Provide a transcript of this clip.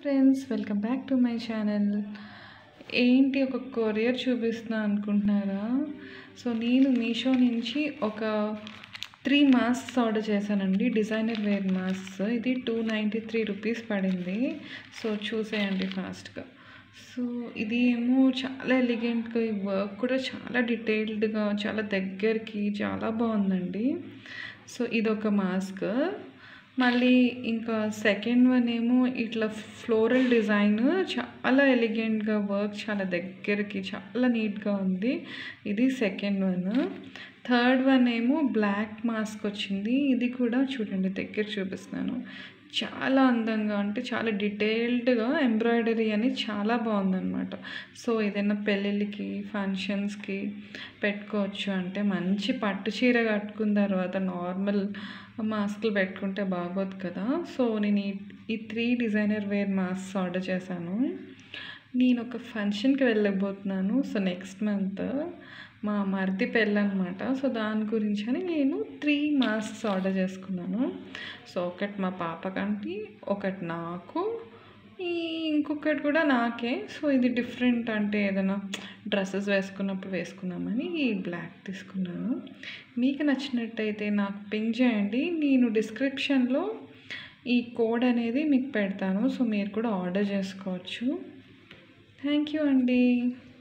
friends welcome back to my channel ఏంటి ఒక courier చూపిస్తున్నా అనుకుంటున్నారా సో నేను మీషో నుంచి ఒక త్రీ మాస్క్స్ ఆర్డర్ చేశానండి డిజైనర్ వేర్ మాస్క్స్ ఇది టూ నైంటీ త్రీ రూపీస్ పడింది సో చూసేయండి ఫాస్ట్గా సో ఇది ఏమో చాలా ఎలిగెంట్గా ఈ వర్క్ కూడా చాలా డీటెయిల్డ్గా చాలా దగ్గరికి చాలా బాగుందండి సో ఇదొక మాస్క్ మళ్ళీ ఇంకా సెకండ్ వన్ ఏమో ఇట్లా ఫ్లోరల్ డిజైన్ చాలా ఎలిగెంట్గా వర్క్ చాలా దగ్గరికి చాలా నీట్గా ఉంది ఇది సెకండ్ వన్ థర్డ్ వన్ ఏమో బ్లాక్ మాస్క్ వచ్చింది ఇది కూడా చూడండి దగ్గర చూపిస్తున్నాను చాలా అందంగా అంటే చాలా డీటెయిల్డ్గా ఎంబ్రాయిడరీ అని చాలా బాగుందన్నమాట సో ఏదైనా పెళ్ళిళ్ళకి ఫంక్షన్స్కి పెట్టుకోవచ్చు అంటే మంచి పట్టు చీర కట్టుకున్న తర్వాత నార్మల్ మాస్క్లు పెట్టుకుంటే బాగోదు కదా సో నేను ఈ ఈ three designer wear masks order చేశాను నేను ఒక ఫంక్షన్కి వెళ్ళబోతున్నాను సో నెక్స్ట్ మంత్ మా మరిది పెళ్ళి అనమాట సో దాని గురించి అని నేను త్రీ మాస్క్స్ ఆర్డర్ చేసుకున్నాను సో ఒకటి మా పాపకంటి ఒకటి నాకు ఈ ఇంకొకటి కూడా నాకే సో ఇది డిఫరెంట్ అంటే ఏదైనా డ్రెస్సెస్ వేసుకున్నప్పుడు వేసుకున్నామని ఈ బ్లాక్ తీసుకున్నాను మీకు నచ్చినట్టయితే నాకు పింక్ చేయండి నేను డిస్క్రిప్షన్లో ఈ కోడ్ అనేది మీకు పెడతాను సో మీరు కూడా ఆర్డర్ చేసుకోవచ్చు థ్యాంక్ యూ అండి